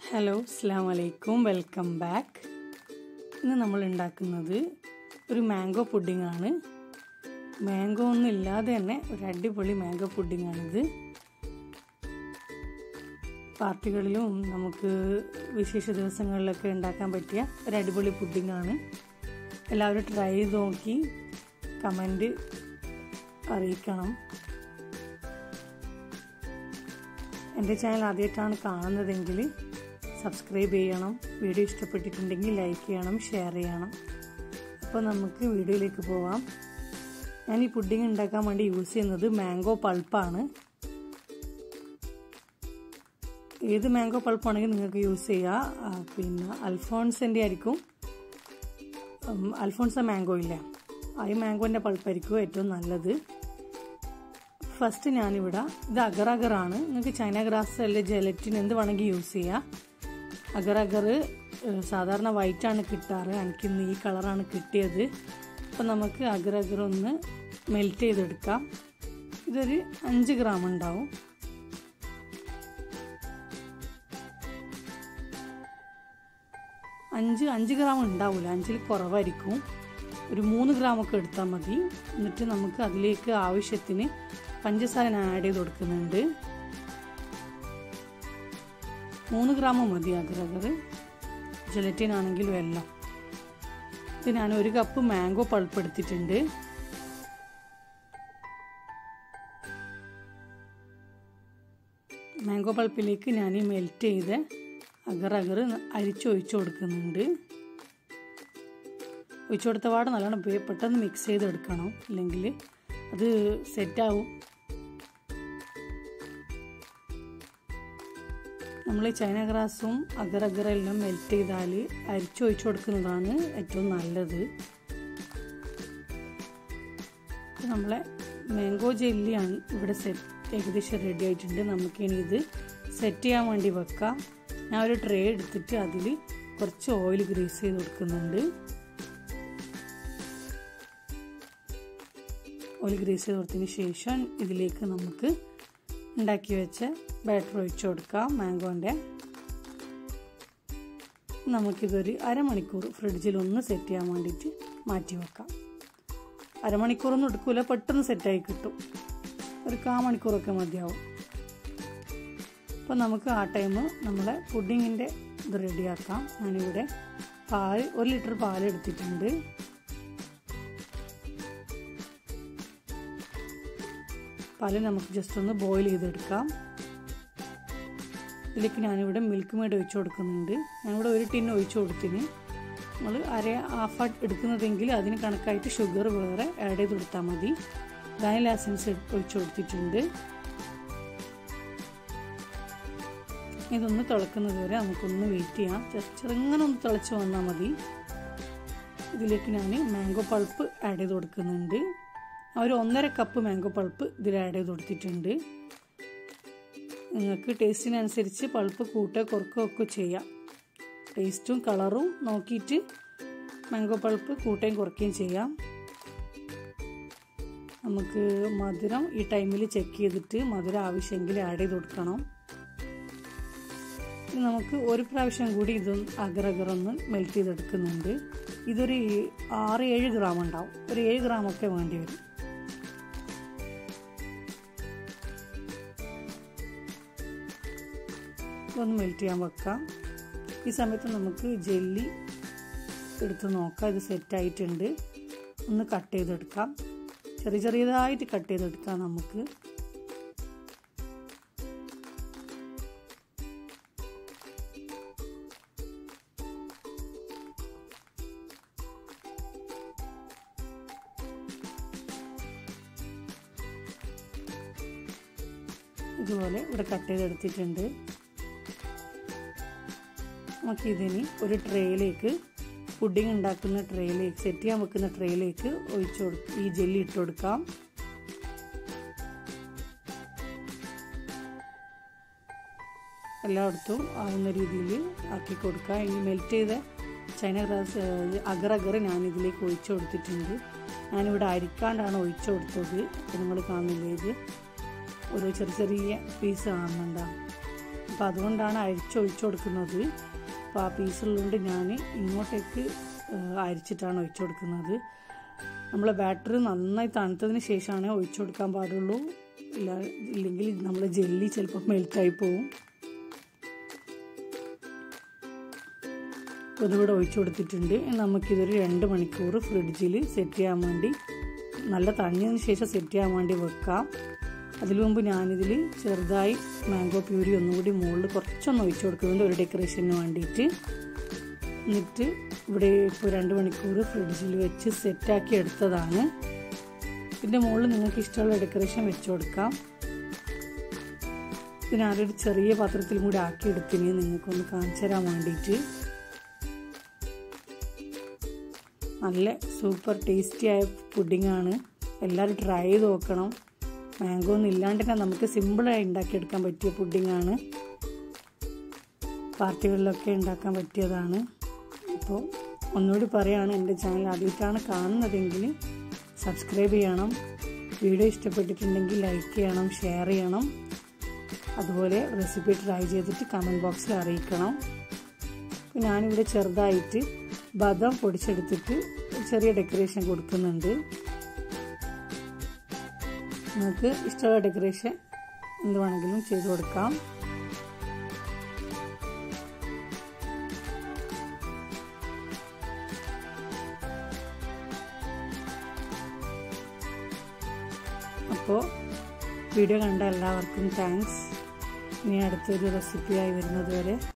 hello അസ്സാം വലൈക്കും welcome back ഇന്ന് നമ്മൾ ഉണ്ടാക്കുന്നത് ഒരു മാംഗോ പുഡിംഗ് ആണ് മാംഗോ ഒന്നും ഇല്ലാതെ തന്നെ ഒരു അടിപൊളി മാംഗോ പുഡിംഗ് ആണിത് പാർട്ടികളിലും നമുക്ക് വിശേഷ ദിവസങ്ങളിലൊക്കെ ഉണ്ടാക്കാൻ പറ്റിയ ഒരു അടിപൊളി പുഡിംഗ് ആണ് എല്ലാവരും ട്രൈ ചെയ്ത് നോക്കി കമൻറ്റ് അറിയിക്കണം എൻ്റെ ചാനൽ ആദ്യമായിട്ടാണ് കാണുന്നതെങ്കിൽ സബ്സ്ക്രൈബ് ചെയ്യണം വീഡിയോ ഇഷ്ടപ്പെട്ടിട്ടുണ്ടെങ്കിൽ ലൈക്ക് ചെയ്യണം ഷെയർ ചെയ്യണം അപ്പോൾ നമുക്ക് വീഡിയോയിലേക്ക് പോവാം ഞാൻ ഈ പുഡിംഗ് ഉണ്ടാക്കാൻ വേണ്ടി യൂസ് ചെയ്യുന്നത് മാംഗോ പൾപ്പാണ് ഏത് മാംഗോ പൾപ്പാണെങ്കിൽ നിങ്ങൾക്ക് യൂസ് ചെയ്യുക പിന്നെ അൽഫോൺസിൻ്റെ ആയിരിക്കും അൽഫോൺസ മാംഗോ ഇല്ല ആ ഈ മാംഗോൻ്റെ പൾപ്പായിരിക്കും ഏറ്റവും നല്ലത് ഫസ്റ്റ് ഞാനിവിടെ ഇത് അഗർ അഗറാണ് നിങ്ങൾക്ക് ചൈന ഗ്രാസ് അല്ലെ ജലറ്റിൻ എന്ത് വേണമെങ്കിൽ യൂസ് ചെയ്യാം അഗർ അഗർ സാധാരണ വൈറ്റാണ് കിട്ടാറ് എനിക്ക് ഇന്ന് ഈ കളറാണ് കിട്ടിയത് അപ്പം നമുക്ക് അഗർ അഗർ ഒന്ന് മെൽറ്റ് ചെയ്തെടുക്കാം ഇതൊരു അഞ്ച് ഗ്രാം ഉണ്ടാവും അഞ്ച് അഞ്ച് ഗ്രാം ഉണ്ടാവില്ല അഞ്ചിൽ കുറവായിരിക്കും ഒരു മൂന്ന് ഗ്രാമൊക്കെ എടുത്താൽ മതി എന്നിട്ട് നമുക്ക് അതിലേക്ക് ആവശ്യത്തിന് പഞ്ചസാര ഞാൻ ആഡ് ചെയ്ത് കൊടുക്കുന്നുണ്ട് മൂന്ന് ഗ്രാം മതി അഗറഗർ ജലറ്റിൻ ആണെങ്കിലും എല്ലാം ഇത് ഞാൻ ഒരു കപ്പ് മാംഗോ പൾപ്പ് എടുത്തിട്ടുണ്ട് മാംഗോ പൾപ്പിലേക്ക് ഞാൻ ഈ മെൽറ്റ് ചെയ്ത് അഗറഗർ അരിച്ചൊഴിച്ചു കൊടുക്കുന്നുണ്ട് ഒഴിച്ചു കൊടുത്ത പാട് നല്ലോണം പെട്ടെന്ന് മിക്സ് ചെയ്തെടുക്കണം ഇല്ലെങ്കിൽ അത് സെറ്റാവും നമ്മൾ ചൈന ഗ്രാസും അഗറഗറെല്ലാം മെൽറ്റ് ചെയ്താൽ അരിച്ചൊഴിച്ചു കൊടുക്കുന്നതാണ് ഏറ്റവും നല്ലത് നമ്മളെ മാംഗോ ജെല്ലിയാണ് ഇവിടെ സെറ്റ് ഏകദേശം റെഡി ആയിട്ടുണ്ട് നമുക്കിനി ഇത് സെറ്റ് ചെയ്യാൻ വേണ്ടി വെക്കാം ഞാൻ ഒരു ട്രേ എടുത്തിട്ട് അതിൽ കുറച്ച് ഓയിൽ ഗ്രീസ് ചെയ്ത് കൊടുക്കുന്നുണ്ട് ഓയിൽ ഗ്രീസ് ചെയ്ത് കൊടുത്തതിന് ശേഷം ഇതിലേക്ക് നമുക്ക് ഉണ്ടാക്കി വെച്ച ബാറ്റർ ഒഴിച്ചു കൊടുക്കാം മാംഗോൻ്റെ നമുക്കിതൊരു അരമണിക്കൂർ ഫ്രിഡ്ജിൽ ഒന്ന് സെറ്റ് ചെയ്യാൻ വേണ്ടിയിട്ട് മാറ്റി വെക്കാം അരമണിക്കൂറൊന്നും എടുക്കില്ല പെട്ടെന്ന് സെറ്റായി കിട്ടും ഒരു കാ മണിക്കൂറൊക്കെ മതിയാവും അപ്പോൾ നമുക്ക് ആ ടൈം നമ്മളെ പുഡിങ്ങിൻ്റെ ഇത് റെഡിയാക്കാം ഞാനിവിടെ പാൽ ഒരു ലിറ്റർ പാൽ എടുത്തിട്ടുണ്ട് പാല് നമുക്ക് ജസ്റ്റ് ഒന്ന് ബോയിൽ ചെയ്തെടുക്കാം ഇതിലേക്ക് ഞാനിവിടെ മിൽക്ക് മേഡ് ഒഴിച്ചു കൊടുക്കുന്നുണ്ട് ഞാനിവിടെ ഒരു ടിൻ ഒഴിച്ചു കൊടുത്തിന് നമ്മൾ അര ഹാഫ് എടുക്കുന്നതെങ്കിൽ അതിന് കണക്കായിട്ട് ഷുഗർ വേറെ ആഡ് ചെയ്ത് കൊടുത്താൽ മതി വാനില എസൻസ് ഒഴിച്ചു കൊടുത്തിട്ടുണ്ട് ഇതൊന്ന് തിളക്കുന്നത് വരെ നമുക്കൊന്ന് വെയിറ്റ് ചെയ്യാം ജസ്റ്റ് ചെറുങ്ങനെ ഒന്ന് തിളച്ച് വന്നാൽ മതി ഇതിലേക്ക് ഞാൻ മാംഗോ പൾപ്പ് ആഡ് ചെയ്ത് കൊടുക്കുന്നുണ്ട് ഒരു ഒന്നര കപ്പ് മാംഗോ പൾപ്പ് ഇതിൽ ആഡ് ചെയ്ത് കൊടുത്തിട്ടുണ്ട് നിങ്ങൾക്ക് ടേസ്റ്റിനനുസരിച്ച് പൾപ്പ് കൂട്ടുക കുറക്കുകയോ ഒക്കെ ചെയ്യാം ടേസ്റ്റും കളറും നോക്കിയിട്ട് മാംഗോ പൾപ്പ് കൂട്ടുകയും കുറയ്ക്കുകയും ചെയ്യാം നമുക്ക് മധുരം ഈ ടൈമിൽ ചെക്ക് ചെയ്തിട്ട് മധുരം ആവശ്യമെങ്കിൽ ആഡ് ചെയ്ത് കൊടുക്കണം നമുക്ക് ഒരു പ്രാവശ്യം കൂടി ഇത് അഗറഗറൊന്ന് മെൽറ്റ് ചെയ്തെടുക്കുന്നുണ്ട് ഇതൊരു ആറ് ഏഴ് ഗ്രാം ഉണ്ടാവും ഒരു ഏഴ് ഗ്രാമൊക്കെ വേണ്ടി വരും ഇതൊന്ന് മെൽറ്റ് ചെയ്യാൻ വെക്കാം ഈ സമയത്ത് നമുക്ക് ജെല്ലി എടുത്ത് നോക്കാം ഇത് സെറ്റായിട്ടുണ്ട് ഒന്ന് കട്ട് ചെയ്തെടുക്കാം ചെറിയ ചെറിയതായിട്ട് കട്ട് ചെയ്തെടുക്കാം നമുക്ക് ഇതുപോലെ ഇവിടെ കട്ട് ചെയ്തെടുത്തിട്ടുണ്ട് നമുക്കിതിന് ഒരു ട്രേയിലേക്ക് പുഡിംഗ് ഉണ്ടാക്കുന്ന ട്രേയിലേക്ക് സെറ്റ് ചെയ്യാൻ വെക്കുന്ന ട്രേയിലേക്ക് ഒഴിച്ചു കൊടുക്കും ഈ ജെല്ലി ഇട്ട് കൊടുക്കാം എല്ലായിടത്തും ആവുന്ന രീതിയിൽ ആക്കി കൊടുക്കാം ഈ മെൽറ്റ് ചെയ്ത ചൈന ഗ്രാസ് അഗർ അഗർ ഞാൻ ഇതിലേക്ക് ഒഴിച്ചു കൊടുത്തിട്ടുണ്ട് ഞാനിവിടെ അരിക്കാണ്ടാണ് ഒഴിച്ചു കൊടുത്തത് അപ്പോൾ നിങ്ങൾ കാണുന്നില്ലേ ഇത് ഓരോ ചെറിയ ചെറിയ പീസ് കാണുന്നുണ്ടാവും അപ്പോൾ അതുകൊണ്ടാണ് അരിച്ചൊഴിച്ചു കൊടുക്കുന്നത് അപ്പോൾ ആ പീസുള്ളതുകൊണ്ട് ഞാൻ ഇങ്ങോട്ടേക്ക് അരിച്ചിട്ടാണ് ഒഴിച്ചു കൊടുക്കുന്നത് നമ്മളെ ബാറ്ററി നന്നായി തണുത്തതിന് ശേഷമാണ് ഒഴിച്ചു കൊടുക്കാൻ പാടുള്ളൂ ഇല്ല ഇല്ലെങ്കിൽ നമ്മളെ ജെല്ലി ചിലപ്പോൾ മെൽറ്റായി പോവും ഇതിവിടെ ഒഴിച്ചു കൊടുത്തിട്ടുണ്ട് നമുക്കിതൊരു രണ്ട് മണിക്കൂർ ഫ്രിഡ്ജിൽ സെറ്റ് ചെയ്യാൻ വേണ്ടി നല്ല തണിഞ്ഞതിന് ശേഷം സെറ്റ് ചെയ്യാൻ വേണ്ടി വെക്കാം അതിനു മുമ്പ് ഞാനിതിൽ ചെറുതായി മാംഗോ പ്യൂരി ഒന്നുകൂടി മുകളിൽ കുറച്ചൊന്ന് ഒഴിച്ചു കൊടുക്കുന്നുണ്ട് ഒരു ഡെക്കറേഷന് വേണ്ടിയിട്ട് എന്നിട്ട് ഇവിടെ ഇപ്പോൾ രണ്ട് മണിക്കൂർ ഫ്രിഡ്ജിൽ വെച്ച് സെറ്റാക്കി എടുത്തതാണ് ഇതിൻ്റെ മുകളിൽ നിങ്ങൾക്ക് ഇഷ്ടമുള്ള ഡെക്കറേഷൻ വെച്ച് കൊടുക്കാം ഇത് ഞാനൊരു ചെറിയ പാത്രത്തിലും കൂടി ആക്കി എടുത്തിന് നിങ്ങൾക്കൊന്ന് കാണിച്ചു തരാൻ വേണ്ടിയിട്ട് നല്ല സൂപ്പർ ടേസ്റ്റി ആയ പുഡിങ്ങാണ് എല്ലാവരും ട്രൈ ചെയ്ത് നോക്കണം മാംഗോ ഒന്നും ഇല്ലാണ്ട് തന്നെ നമുക്ക് സിമ്പിളായി ഉണ്ടാക്കിയെടുക്കാൻ പറ്റിയ പുഡിങ്ങാണ് പാർട്ടികളിലൊക്കെ ഉണ്ടാക്കാൻ പറ്റിയതാണ് അപ്പോൾ ഒന്നുകൂടി പറയുകയാണ് എൻ്റെ ചാനൽ ആദ്യമായിട്ടാണ് കാണുന്നതെങ്കിൽ സബ്സ്ക്രൈബ് ചെയ്യണം വീഡിയോ ഇഷ്ടപ്പെട്ടിട്ടുണ്ടെങ്കിൽ ലൈക്ക് ചെയ്യണം ഷെയർ ചെയ്യണം അതുപോലെ റെസിപ്പി ട്രൈ ചെയ്തിട്ട് കമൻറ്റ് ബോക്സിൽ അറിയിക്കണം അപ്പോൾ ഞാനിവിടെ ചെറുതായിട്ട് ബദം പൊടിച്ചെടുത്തിട്ട് ചെറിയ ഡെക്കറേഷൻ കൊടുക്കുന്നുണ്ട് നിങ്ങൾക്ക് ഇഷ്ടമുള്ള ഡെക്കറേഷൻ എന്ത് വേണമെങ്കിലും ചെയ്ത് കൊടുക്കാം അപ്പോൾ വീഡിയോ കണ്ട എല്ലാവർക്കും താങ്ക്സ് ഇനി അടുത്തൊരു റെസിപ്പിയായി വരുന്നത് വരെ